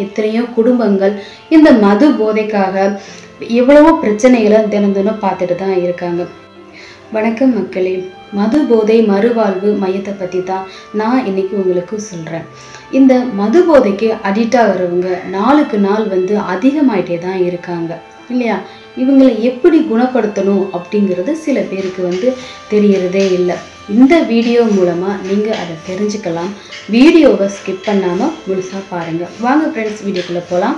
எத்தனையோ குடும்பங்கள் இந்த மது போதைக்காக எவ்வளவோ பிரச்சனைகளை தினம் தினம் பார்த்துட்டு தான் இருக்காங்க வணக்கம் மக்களே மது போதை மறுவாழ்வு மையத்தை பற்றி தான் நான் இன்னைக்கு உங்களுக்கு சொல்கிறேன் இந்த மது போதைக்கு அடிக்ட் ஆகிறவங்க நாளுக்கு நாள் வந்து அதிகமாயிட்டே தான் இருக்காங்க இல்லையா இவங்களை எப்படி குணப்படுத்தணும் அப்படிங்கிறது சில பேருக்கு வந்து தெரியறதே இல்லை இந்த வீடியோ மூலமாக நீங்கள் அதை தெரிஞ்சுக்கலாம் வீடியோவை ஸ்கிப் பண்ணாமல் முழுசாக பாருங்கள் வாங்க ஃப்ரெண்ட்ஸ் வீடியோக்குள்ளே போகலாம்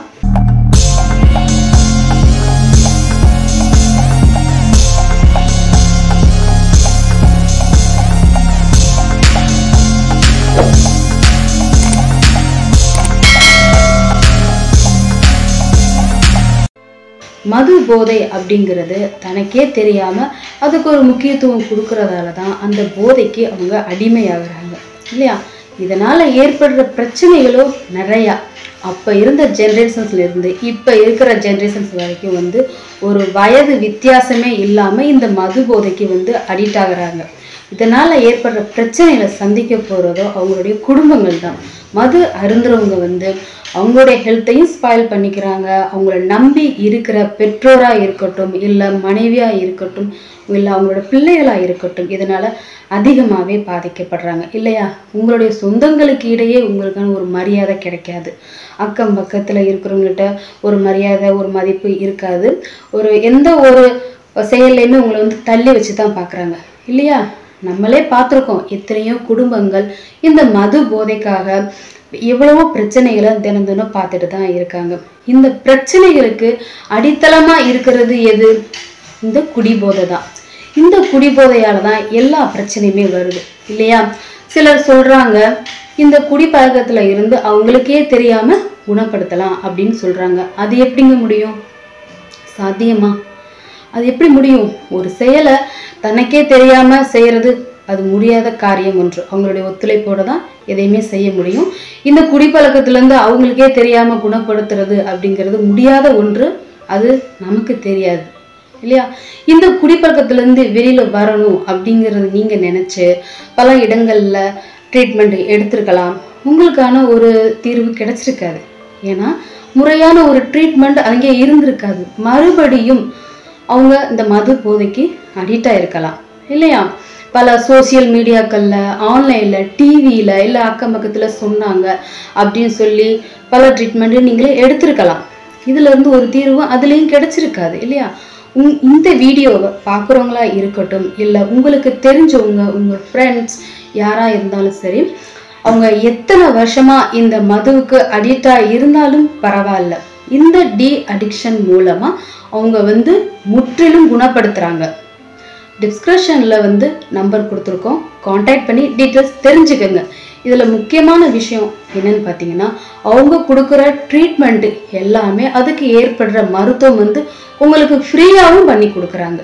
மது போதை அப்படிங்கிறது தனக்கே தெரியாம அதுக்கு ஒரு முக்கியத்துவம் கொடுக்கறதால தான் அந்த போதைக்கு அவங்க அடிமையாகிறாங்க இல்லையா இதனால ஏற்படுற பிரச்சனைகளும் நிறையா அப்போ இருந்த ஜென்ரேஷன்ஸ்ல இருந்து இப்போ இருக்கிற ஜென்ரேஷன்ஸ் வரைக்கும் வந்து ஒரு வயது வித்தியாசமே இல்லாமல் இந்த மது போதைக்கு வந்து அடிக்ட் ஆகுறாங்க இதனால ஏற்படுற பிரச்சனைகளை சந்திக்க போறதோ அவங்களுடைய குடும்பங்கள் தான் மது அருந்துறவங்க வந்து அவங்களுடைய ஹெல்த்தையும் ஸ்பாயில் பண்ணிக்கிறாங்க அவங்கள நம்பி இருக்கிற பெற்றோரா இருக்கட்டும் இல்லை மனைவியா இருக்கட்டும் இல்லை அவங்களோட பிள்ளைகளா இருக்கட்டும் இதனால அதிகமாகவே பாதிக்கப்படுறாங்க இல்லையா உங்களுடைய சொந்தங்களுக்கு இடையே உங்களுக்கான ஒரு மரியாதை கிடைக்காது அக்கம் பக்கத்தில் இருக்கிறவங்கள்ட்ட ஒரு மரியாதை ஒரு மதிப்பு இருக்காது ஒரு எந்த ஒரு செயல்லையுமே உங்களை வந்து தள்ளி வச்சு தான் பார்க்குறாங்க இல்லையா நம்மளே பார்த்துருக்கோம் எத்தனையோ குடும்பங்கள் இந்த மது போதைக்காக எவ்வளவோ பிரச்சனைகளை தினம் தினம் பார்த்துட்டு தான் இருக்காங்க இந்த பிரச்சனைகளுக்கு அடித்தளமா இருக்கிறது எது இந்த குடிபோதை தான் இந்த குடிபோதையால தான் எல்லா பிரச்சனையுமே வருது இல்லையா சிலர் சொல்றாங்க இந்த குடிப்பழக்கத்துல இருந்து அவங்களுக்கே தெரியாம குணப்படுத்தலாம் அப்படின்னு சொல்றாங்க அது எப்படிங்க முடியும் சாத்தியமா அது எப்படி முடியும் ஒரு செயலை தனக்கே தெரியாம செய்யறது அது முடியாத காரியம் ஒன்று அவங்களுடைய ஒத்துழைப்போட தான் எதையுமே செய்ய முடியும் இந்த குடிப்பழக்கத்திலேருந்து அவங்களுக்கே தெரியாம குணப்படுத்துறது அப்படிங்கிறது முடியாத ஒன்று அது நமக்கு தெரியாது இல்லையா இந்த குடிப்பழக்கத்திலேருந்து வெளியில வரணும் அப்படிங்கிறது நீங்க நினைச்சு பல இடங்கள்ல ட்ரீட்மெண்ட் எடுத்திருக்கலாம் உங்களுக்கான ஒரு தீர்வு கிடைச்சிருக்காது ஏன்னா முறையான ஒரு ட்ரீட்மெண்ட் அங்கே இருந்திருக்காது மறுபடியும் அவங்க இந்த மது போதைக்கு அடிக்ட் ஆயிருக்கலாம் இல்லையா பல சோசியல் மீடியாக்களில் ஆன்லைனில் டிவியில் இல்லை அக்கம் பக்கத்தில் சொன்னாங்க அப்படின்னு சொல்லி பல ட்ரீட்மெண்ட்டு நீங்களே எடுத்திருக்கலாம் இதுல இருந்து ஒரு தீர்வு அதுலேயும் கிடைச்சிருக்காது இல்லையா உங் இந்த வீடியோவை பார்க்குறவங்களா இருக்கட்டும் இல்லை உங்களுக்கு தெரிஞ்சவங்க உங்கள் ஃப்ரெண்ட்ஸ் யாராக இருந்தாலும் சரி அவங்க எத்தனை வருஷமா இந்த மதுவுக்கு அடிக்டாக இருந்தாலும் பரவாயில்ல இந்த டி அடிக்ஷன் மூலமா அவங்க வந்து முற்றிலும் குணப்படுத்துறாங்க டிஸ்கிரிப்ஷனில் வந்து நம்பர் கொடுத்துருக்கோம் காண்டாக்ட் பண்ணி டீட்டெயில்ஸ் தெரிஞ்சுக்கோங்க இதில் முக்கியமான விஷயம் என்னன்னு பார்த்தீங்கன்னா அவங்க கொடுக்குற ட்ரீட்மெண்ட்டு எல்லாமே அதுக்கு ஏற்படுற மருத்துவம் வந்து உங்களுக்கு ஃப்ரீயாகவும் பண்ணி கொடுக்குறாங்க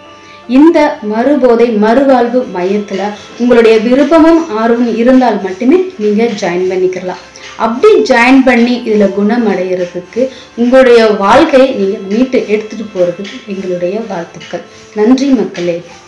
இந்த மறுபோதை மறுவாழ்வு மையத்தில் உங்களுடைய விருப்பமும் ஆர்வம் இருந்தால் மட்டுமே நீங்கள் ஜாயின் பண்ணிக்கலாம் அப்படி ஜாயின் பண்ணி இதில் குணம் அடைகிறதுக்கு உங்களுடைய வாழ்க்கையை நீங்கள் மீட்டு எடுத்துகிட்டு போகிறதுக்கு எங்களுடைய வாழ்த்துக்கள் நன்றி மக்களே